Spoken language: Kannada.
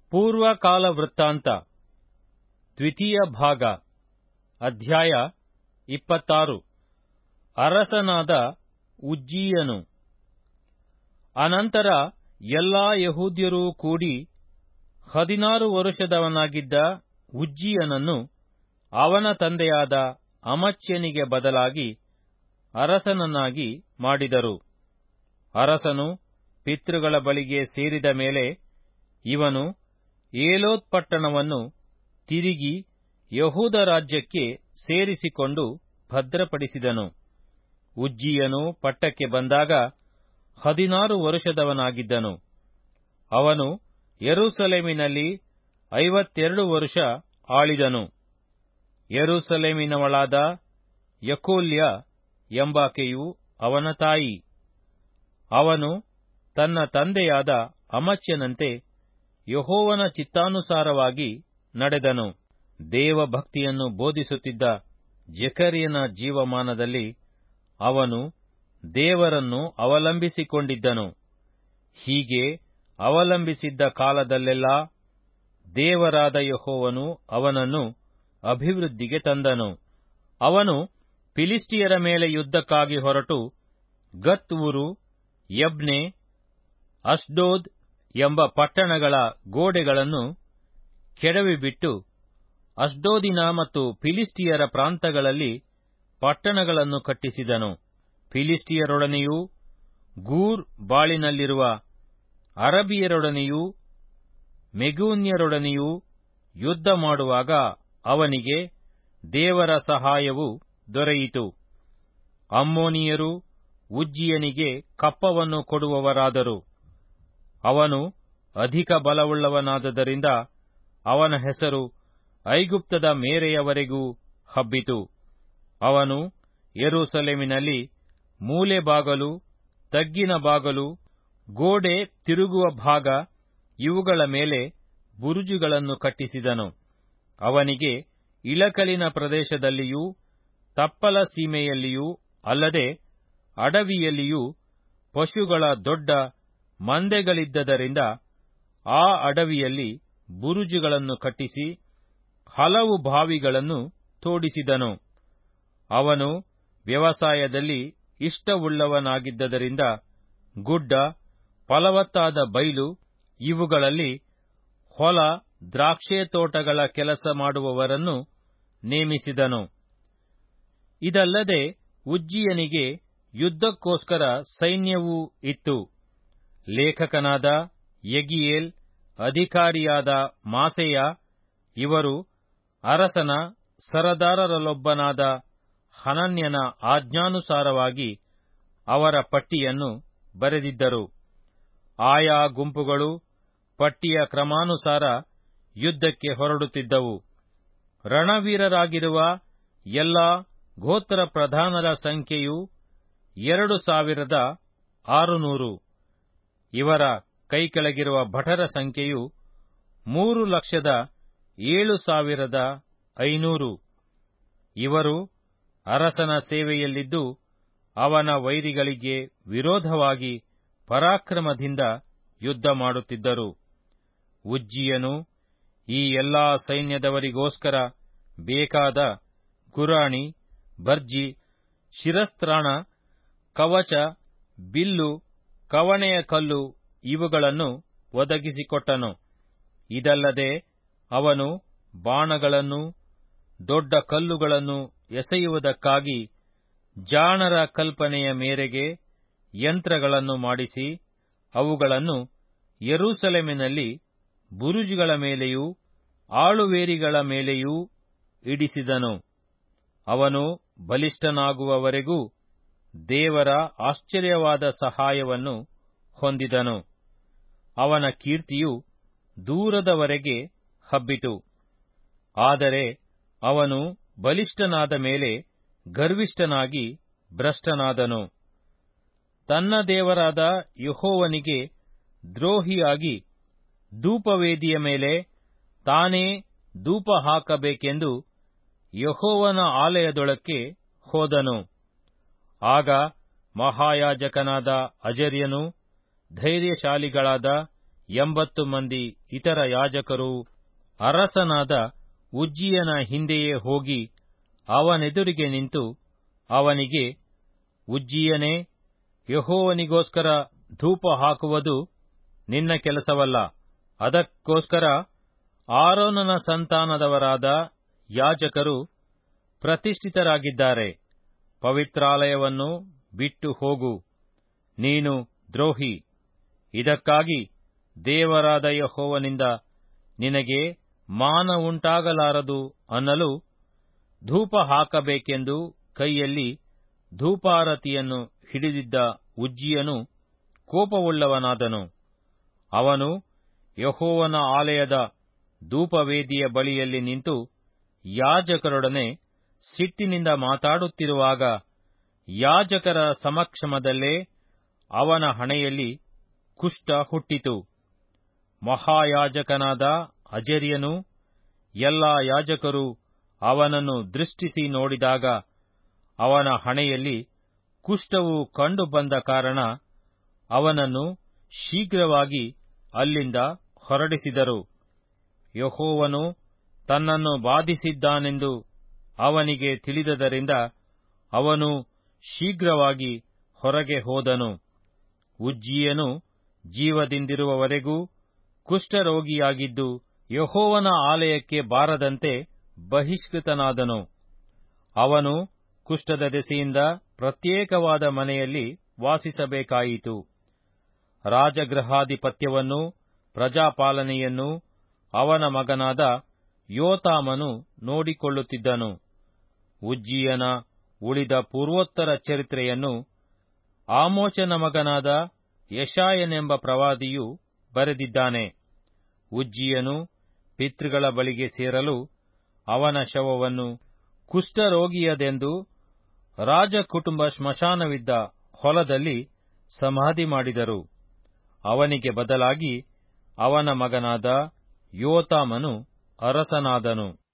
ಪೂರ್ವಕಾಲ ವೃತ್ತಾಂತ ದ್ವಿತೀಯ ಭಾಗ ಅಧ್ಯಾಯ ಇಪ್ಪತ್ತಾರು ಅರಸನಾದ ಉಜ್ಜೀಯನು ಅನಂತರ ಎಲ್ಲಾ ಯಹೂದ್ಯರೂ ಕೂಡಿ ಹದಿನಾರು ವರುಷದವನಾಗಿದ್ದ ಉಜ್ಜೀಯನನ್ನು ಅವನ ತಂದೆಯಾದ ಅಮಚ್ಯನಿಗೆ ಬದಲಾಗಿ ಅರಸನನ್ನಾಗಿ ಮಾಡಿದರು ಅರಸನು ಪಿತೃಗಳ ಬಳಿಗೆ ಸೇರಿದ ಮೇಲೆ ಇವನು ಏಲೋತ್ ಪಟ್ಟಣವನ್ನು ತಿರುಗಿ ಯಹೂದ ರಾಜ್ಯಕ್ಕೆ ಸೇರಿಸಿಕೊಂಡು ಭದ್ರಪಡಿಸಿದನು ಉಜ್ಜೀಯನು ಪಟ್ಟಕ್ಕೆ ಬಂದಾಗ ಹದಿನಾರು ವರುಷದವನಾಗಿದ್ದನು ಅವನು ಯೆರೂಸಲೇಮಿನಲ್ಲಿ ಐವತ್ತೆರಡು ವರುಷ ಆಳಿದನು ಯೆರೂಸಲೇಮಿನವಳಾದ ಯಕೋಲ್ಯ ಎಂಬಾಕೆಯು ಅವನ ತಾಯಿ ಅವನು ತನ್ನ ತಂದೆಯಾದ ಅಮಚ್ಯನಂತೆ ಯಹೋವನ ಚಿತ್ತಾನುಸಾರವಾಗಿ ನಡೆದನು ದೇವಭಕ್ತಿಯನ್ನು ಬೋಧಿಸುತ್ತಿದ್ದ ಜಕರ್ಯನ ಜೀವಮಾನದಲ್ಲಿ ಅವನು ದೇವರನ್ನು ಅವಲಂಬಿಸಿಕೊಂಡಿದ್ದನು ಹೀಗೆ ಅವಲಂಬಿಸಿದ್ದ ಕಾಲದಲ್ಲೆಲ್ಲಾ ದೇವರಾದ ಯಹೋವನು ಅವನನ್ನು ಅಭಿವೃದ್ಧಿಗೆ ತಂದನು ಅವನು ಫಿಲಿಸ್ಟಿಯರ ಮೇಲೆ ಯುದ್ಧಕ್ಕಾಗಿ ಹೊರಟು ಗತ್ ಊರು ಯಬ್ನೆ ಅಷ್ಡೋದ್ ಎಂಬ ಪಟ್ಟಣಗಳ ಗೋಡೆಗಳನ್ನು ಕೆಡವಿಬಿಟ್ಟು ಅಷ್ಡೋದಿನ ಮತ್ತು ಫಿಲಿಸ್ಟಿಯರ ಪ್ರಾಂತಗಳಲ್ಲಿ ಪಟ್ಟಣಗಳನ್ನು ಕಟ್ಟಿಸಿದನು ಫಿಲಿಸ್ಟಿಯರೊಡನೆಯೂ ಗೂರ್ ಬಾಳಿನಲ್ಲಿರುವ ಅರಬಿಯರೊಡನೆಯೂ ಮೆಗೂನ್ಯರೊಡನೆಯೂ ಯುದ್ಧ ಮಾಡುವಾಗ ಅವನಿಗೆ ದೇವರ ಸಹಾಯವು ದೊರೆಯಿತು ಅಮ್ಮೋನಿಯರು ಉಜ್ಜಿಯನಿಗೆ ಕಪ್ಪವನ್ನು ಕೊಡುವವರಾದರು ಅವನು ಅಧಿಕ ಬಲವುಳ್ಳವನಾದದರಿಂದ ಅವನ ಹೆಸರು ಐಗುಪ್ತದ ಮೇರೆಯವರೆಗೂ ಹಬ್ಬಿತು ಅವನು ಯೆರೂಸಲೇಮಿನಲ್ಲಿ ಮೂಲೆ ಬಾಗಲು ತಗ್ಗಿನ ಬಾಗಲು ಗೋಡೆ ತಿರುಗುವ ಭಾಗ ಇವುಗಳ ಮೇಲೆ ಬುರುಜುಗಳನ್ನು ಕಟ್ಟಿಸಿದನು ಅವನಿಗೆ ಇಳಕಲಿನ ಪ್ರದೇಶದಲ್ಲಿಯೂ ತಪ್ಪಲ ಸೀಮೆಯಲ್ಲಿಯೂ ಅಲ್ಲದೆ ಅಡವಿಯಲ್ಲಿಯೂ ಪಶುಗಳ ದೊಡ್ಡ ಮಂದೆಗಳಿದ್ದದರಿಂದ ಆ ಅಡವಿಯಲ್ಲಿ ಬುರುಜುಗಳನ್ನು ಕಟ್ಟಿಸಿ ಹಲವು ಬಾವಿಗಳನ್ನು ತೋಡಿಸಿದನು ಅವನು ವ್ಯವಸಾಯದಲ್ಲಿ ಇಷ್ಟವುಳ್ಳವನಾಗಿದ್ದರಿಂದ ಗುಡ್ಡ ಫಲವತ್ತಾದ ಬೈಲು ಇವುಗಳಲ್ಲಿ ಹೊಲ ದ್ರಾಕ್ಷೆ ತೋಟಗಳ ಕೆಲಸ ಮಾಡುವವರನ್ನು ನೇಮಿಸಿದನು ಇದಲ್ಲದೆ ಉಜ್ಜಿಯನಿಗೆ ಯುದ್ಧಕ್ಕೋಸ್ಕರ ಸೈನ್ಯವೂ ಇತ್ತು ಲೇಖಕನಾದ ಯಗಿಯೇಲ್ ಅಧಿಕಾರಿಯಾದ ಮಾಸೆಯ ಇವರು ಅರಸನ ಸರದಾರರಲ್ಲೊಬ್ಬನಾದ ಹನನ್ಯನ ಆಜ್ಞಾನುಸಾರವಾಗಿ ಅವರ ಪಟ್ಟಿಯನ್ನು ಬರೆದಿದ್ದರು ಆಯಾ ಗುಂಪುಗಳು ಪಟ್ಟಿಯ ಕ್ರಮಾನುಸಾರ ಯುದ್ಧಕ್ಕೆ ಹೊರಡುತ್ತಿದ್ದವು ರಣವೀರರಾಗಿರುವ ಎಲ್ಲಾ ಗೋತ್ರ ಪ್ರಧಾನರ ಸಂಖ್ಯೆಯು ಎರಡು ಸಾವಿರದ ಆರುನೂರು ಇವರ ಕೈಕೆಳಗಿರುವ ಭಟರ ಸಂಖ್ಯೆಯು ಮೂರು ಲಕ್ಷದ ಏಳು ಸಾವಿರದ ಐನೂರು ಇವರು ಅರಸನ ಸೇವೆಯಲ್ಲಿದ್ದು ಅವನ ವೈರಿಗಳಿಗೆ ವಿರೋಧವಾಗಿ ಪರಾಕ್ರಮದಿಂದ ಯುದ್ಧ ಮಾಡುತ್ತಿದ್ದರು ಉಜ್ಜಿಯನು ಈ ಎಲ್ಲಾ ಸೈನ್ಯದವರಿಗೋಸ್ಕರ ಬೇಕಾದ ಗುರಾಣಿ ಬರ್ಜಿ ಶಿರಸ್ತ್ರಾಣ ಕವಚ ಬಿಲ್ಲು ಕವಣೆಯ ಕಲ್ಲು ಇವುಗಳನ್ನು ಒದಗಿಸಿಕೊಟ್ಟನು ಇದಲ್ಲದೆ ಅವನು ಬಾಣಗಳನ್ನು ದೊಡ್ಡ ಕಲ್ಲುಗಳನ್ನು ಎಸೆಯುವುದಕ್ಕಾಗಿ ಜಾಣರ ಕಲ್ಪನೆಯ ಮೇರೆಗೆ ಯಂತ್ರಗಳನ್ನು ಮಾಡಿಸಿ ಅವುಗಳನ್ನು ಯೆರೂಸಲೇಮಿನಲ್ಲಿ ಬುರುಜುಗಳ ಮೇಲೆಯೂ ಆಳುವೇರಿಗಳ ಮೇಲೆಯೂ ಇಡಿಸಿದನು ಅವನು ಬಲಿಷ್ಠನಾಗುವವರೆಗೂ ದೇವರ ಆಶ್ಚರ್ಯವಾದ ಸಹಾಯವನ್ನು ಹೊಂದಿದನು ಅವನ ಕೀರ್ತಿಯು ದೂರದವರೆಗೆ ಹಬ್ಬಿತು ಆದರೆ ಅವನು ಬಲಿಷ್ಠನಾದ ಮೇಲೆ ಗರ್ವಿಷ್ಠನಾಗಿ ಭ್ರಷ್ಟನಾದನು ತನ್ನ ದೇವರಾದ ಯಹೋವನಿಗೆ ದ್ರೋಹಿಯಾಗಿ ಧೂಪವೇದಿಯ ಮೇಲೆ ತಾನೇ ಧೂಪ ಹಾಕಬೇಕೆಂದು ಯಹೋವನ ಆಲಯದೊಳಕ್ಕೆ ಹೋದನು ಆಗ ಮಹಾಯಾಜಕನಾದ ಅಜರ್ಯನು ಧೈರ್ಯಶಾಲಿಗಳಾದ ಎಂಬತ್ತು ಮಂದಿ ಇತರ ಯಾಜಕರು ಅರಸನಾದ ಉಜ್ಜಿಯನ ಹಿಂದೆಯೇ ಹೋಗಿ ಅವನೆದುರಿಗೆ ನಿಂತು ಅವನಿಗೆ ಉಜ್ಜಿಯನೇ ಯಹೋವನಿಗೋಸ್ಕರ ಧೂಪ ಹಾಕುವುದು ನಿನ್ನ ಕೆಲಸವಲ್ಲ ಅದಕ್ಕೋಸ್ಕರ ಆರೋನನ ಸಂತಾನದವರಾದ ಯಾಜಕರು ಪ್ರತಿಷ್ಠಿತರಾಗಿದ್ದಾರೆ ಪವಿತ್ರಾಲಯವನ್ನು ಬಿಟ್ಟು ಹೋಗು ನೀನು ದ್ರೋಹಿ ಇದಕ್ಕಾಗಿ ದೇವರಾದ ಯಹೋವನಿಂದ ನಿನಗೆ ಮಾನ ಉಂಟಾಗಲಾರದು ಅನ್ನಲು ಧೂಪ ಹಾಕಬೇಕೆಂದು ಕೈಯಲ್ಲಿ ಧೂಪಾರತಿಯನ್ನು ಹಿಡಿದಿದ್ದ ಉಜ್ಜಿಯನು ಕೋಪವುಳ್ಳವನಾದನು ಅವನು ಯಹೋವನ ಆಲಯದ ಧೂಪವೇದಿಯ ಬಳಿಯಲ್ಲಿ ನಿಂತು ಯಾಜಕರೊಡನೆ ಸಿಟ್ಟಿನಿಂದ ಮಾತಾಡುತ್ತಿರುವಾಗ ಯಾಜಕರ ಸಮಕ್ಷಮದಲ್ಲೇ ಅವನ ಹಣೆಯಲ್ಲಿ ಕುಷ್ಠ ಹುಟ್ಟಿತು ಮಹಾಯಾಜಕನಾದ ಅಜರ್ಯನು ಎಲ್ಲಾ ಯಾಜಕರು ಅವನನ್ನು ದೃಷ್ಟಿಸಿ ನೋಡಿದಾಗ ಅವನ ಹಣೆಯಲ್ಲಿ ಕುಷ್ಠವು ಕಂಡು ಬಂದ ಕಾರಣ ಅವನನ್ನು ಶೀಘ್ರವಾಗಿ ಅಲ್ಲಿಂದ ಹೊರಡಿಸಿದರು ಯಹೋವನು ತನ್ನನ್ನು ಬಾಧಿಸಿದ್ದಾನೆಂದು ಅವನಿಗೆ ತಿಳಿದದರಿಂದ ಅವನು ಶೀಘ್ರವಾಗಿ ಹೊರಗೆ ಹೋದನು ಉಜ್ಜಿಯನು ಜೀವದಿಂದಿರುವವರೆಗೂ ಕುಷ್ಠರೋಗಿಯಾಗಿದ್ದು ಯಹೋವನ ಆಲಯಕ್ಕೆ ಬಾರದಂತೆ ಬಹಿಷ್ಕೃತನಾದನು ಅವನು ಕುಷ್ಠದ ದೆಸೆಯಿಂದ ಪ್ರತ್ಯೇಕವಾದ ಮನೆಯಲ್ಲಿ ವಾಸಿಸಬೇಕಾಯಿತು ರಾಜಗೃಹಾಧಿಪತ್ಯವನ್ನು ಪ್ರಜಾಪಾಲನೆಯನ್ನು ಅವನ ಮಗನಾದ ಯೋತಾಮನು ನೋಡಿಕೊಳ್ಳುತ್ತಿದ್ದನು ಉಜ್ಜಿಯನ ಉಳಿದ ಪೂರ್ವೋತ್ತರ ಚರಿತ್ರೆಯನ್ನು ಆಮೋಚನ ಮಗನಾದ ಯಶಾಯನೆಂಬ ಪ್ರವಾದಿಯು ಬರೆದಿದ್ದಾನೆ ಉಜ್ಜಿಯನು ಪಿತೃಗಳ ಬಳಿಗೆ ಸೇರಲು ಅವನ ಶವವನ್ನು ಕುಷ್ಠರೋಗಿಯದೆಂದು ರಾಜಕುಟುಂಬ ಸ್ಮಶಾನವಿದ್ದ ಹೊಲದಲ್ಲಿ ಸಮಾಧಿ ಮಾಡಿದರು ಅವನಿಗೆ ಬದಲಾಗಿ ಅವನ ಮಗನಾದ ಯೋತಾಮನು ಅರಸನಾದನು